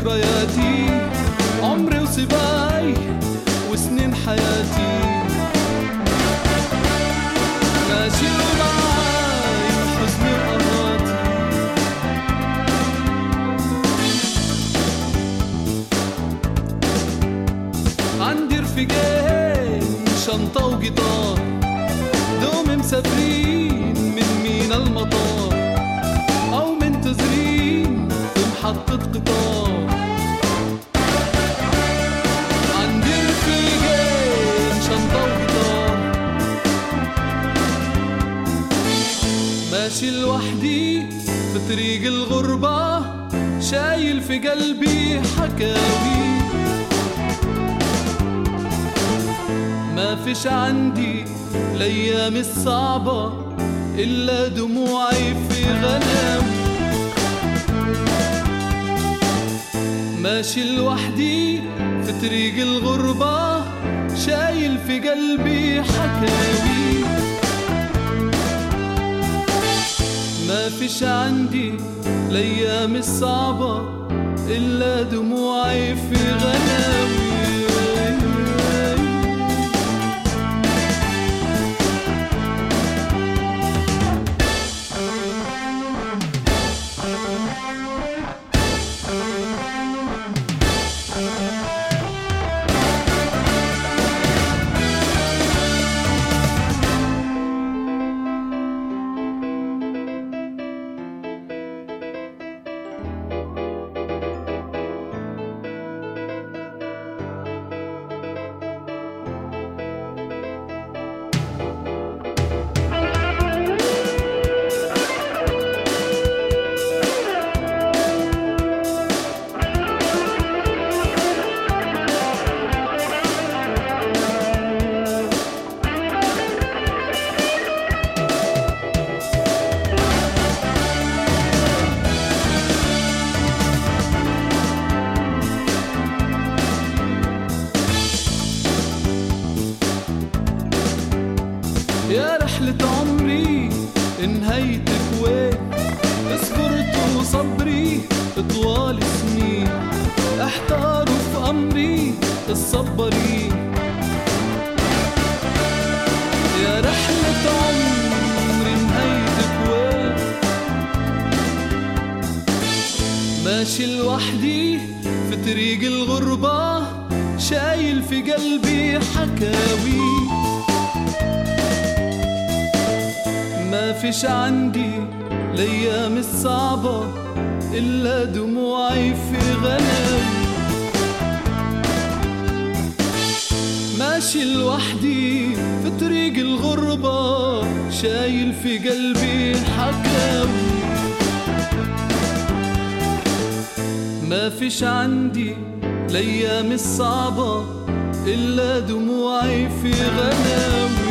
ذكرياتي عمري وسباي وسنين حياتي ماشي ومعاي حزني وقهاتي عندي رفيقين شنطة وجيتار دوم مسافرين من مينا المطار أو منتظرين في محطة قطار عندي رفيقين شنطة وجيتار ماشي لوحدي في طريق الغربة شايل في قلبي حكاوي ما فيش عندي الايام الصعبة الا دموعي في غناوي ماشي لوحدي في طريق الغربة شايل في قلبي حكاوي ما فيش عندي الايام الصعبة الا دموعي في غناوي يا رحلة عمري انهيتك وين صبرت وصبري طوال سنين احتاروا في امري الصبرين يا رحلة عمري انهيتك وين ماشي لوحدي في طريق الغربة شايل في قلبي حكاوي ما فيش عندي الايام الصعبة الا دموعي في غناوي ماشي لوحدي في طريق الغربة شايل في قلبي حكاوي ما فيش عندي الايام الصعبة الا دموعي في غناوي